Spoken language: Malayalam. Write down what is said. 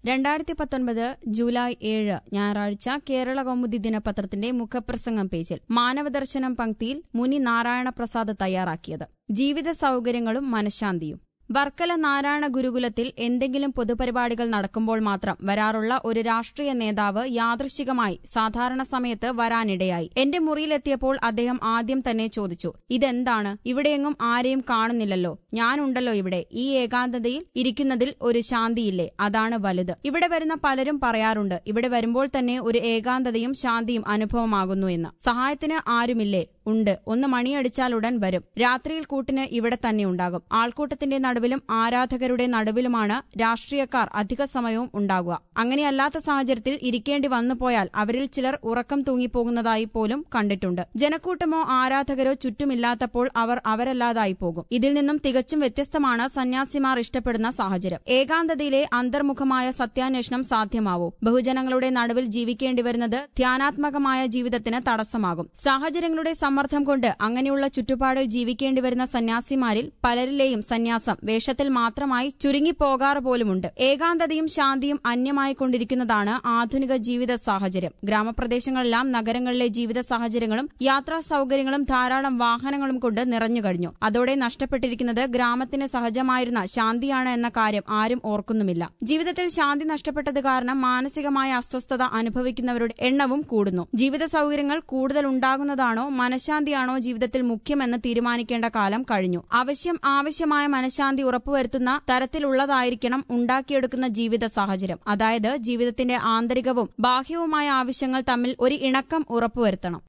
രണ്ടായിരത്തി പത്തൊൻപത് ജൂലൈ ഏഴ് ഞായറാഴ്ച കേരള കൗമുദി ദിനപത്രത്തിന്റെ മുഖപ്രസംഗം പേജിൽ മാനവദർശനം പങ്ക്തിയിൽ മുനി നാരായണ പ്രസാദ് തയ്യാറാക്കിയത് ജീവിത സൌകര്യങ്ങളും മനഃശാന്തിയും വർക്കല നാരായണ ഗുരുകുലത്തിൽ എന്തെങ്കിലും പൊതുപരിപാടികൾ നടക്കുമ്പോൾ മാത്രം വരാറുള്ള ഒരു രാഷ്ട്രീയ നേതാവ് യാദൃശികമായി സാധാരണ സമയത്ത് വരാനിടയായി എന്റെ മുറിയിലെത്തിയപ്പോൾ അദ്ദേഹം ആദ്യം തന്നെ ചോദിച്ചു ഇതെന്താണ് ഇവിടെയെങ്ങും ആരെയും കാണുന്നില്ലല്ലോ ഞാനുണ്ടല്ലോ ഇവിടെ ഈ ഏകാന്തതയിൽ ഇരിക്കുന്നതിൽ ഒരു ശാന്തിയില്ലേ അതാണ് വലുത് ഇവിടെ വരുന്ന പലരും പറയാറുണ്ട് ഇവിടെ വരുമ്പോൾ തന്നെ ഒരു ഏകാന്തതയും ശാന്തിയും അനുഭവമാകുന്നു എന്ന് സഹായത്തിന് ആരുമില്ലേ ഉണ്ട് ഒന്ന് മണിയടിച്ചാൽ ഉടൻ വരും രാത്രിയിൽ കൂട്ടിന് ഇവിടെ തന്നെ ഉണ്ടാകും ആൾക്കൂട്ടത്തിന്റെ നടുവിലും ആരാധകരുടെ നടുവിലുമാണ് രാഷ്ട്രീയക്കാർ അധിക സമയവും ഉണ്ടാകുക അങ്ങനെയല്ലാത്ത സാഹചര്യത്തിൽ ഇരിക്കേണ്ടി വന്നു പോയാൽ അവരിൽ ചിലർ ഉറക്കം തൂങ്ങിപ്പോകുന്നതായി പോലും കണ്ടിട്ടുണ്ട് ജനക്കൂട്ടമോ ആരാധകരോ ചുറ്റുമില്ലാത്തപ്പോൾ അവർ അവരല്ലാതായി പോകും ഇതിൽ നിന്നും തികച്ചും വ്യത്യസ്തമാണ് സന്യാസിമാർ ഇഷ്ടപ്പെടുന്ന സാഹചര്യം ഏകാന്തതയിലെ അന്തർമുഖമായ സത്യാന്വേഷണം സാധ്യമാവൂ ബഹുജനങ്ങളുടെ നടുവിൽ ജീവിക്കേണ്ടി വരുന്നത് ധ്യാനാത്മകമായ ജീവിതത്തിന് തടസ്സമാകും സാഹചര്യങ്ങളുടെ സമ്മർദ്ദം കൊണ്ട് അങ്ങനെയുള്ള ചുറ്റുപാടിൽ ജീവിക്കേണ്ടി വരുന്ന സന്യാസിമാരിൽ പലരിലെയും സന്യാസം വേഷത്തിൽ മാത്രമായി ചുരുങ്ങിപ്പോകാറ് പോലുമുണ്ട് ഏകാന്തതയും ശാന്തിയും അന്യമായിക്കൊണ്ടിരിക്കുന്നതാണ് ആധുനിക ജീവിത സാഹചര്യം ഗ്രാമപ്രദേശങ്ങളെല്ലാം നഗരങ്ങളിലെ ജീവിത സാഹചര്യങ്ങളും യാത്രാ സൌകര്യങ്ങളും ധാരാളം വാഹനങ്ങളും കൊണ്ട് നിറഞ്ഞുകഴിഞ്ഞു അതോടെ നഷ്ടപ്പെട്ടിരിക്കുന്നത് ഗ്രാമത്തിന് സഹജമായിരുന്ന ശാന്തിയാണ് എന്ന കാര്യം ആരും ഓർക്കുന്നുമില്ല ജീവിതത്തിൽ ശാന്തി നഷ്ടപ്പെട്ടത് കാരണം മാനസികമായ അസ്വസ്ഥത അനുഭവിക്കുന്നവരുടെ എണ്ണവും കൂടുന്നു ജീവിത സൌകര്യങ്ങൾ കൂടുതൽ ഉണ്ടാകുന്നതാണോ മനഃശാന്തിയാണോ ജീവിതത്തിൽ മുഖ്യമെന്ന് തീരുമാനിക്കേണ്ട കാലം കഴിഞ്ഞു ആവശ്യം ആവശ്യമായ മനഃശാന്തി ഉറപ്പുവരുത്തുന്ന തരത്തിലുള്ളതായിരിക്കണം ഉണ്ടാക്കിയെടുക്കുന്ന ജീവിത സാഹചര്യം അതായത് ജീവിതത്തിന്റെ ആന്തരികവും ബാഹ്യവുമായ ആവശ്യങ്ങൾ തമ്മിൽ ഒരു ഇണക്കം ഉറപ്പുവരുത്തണം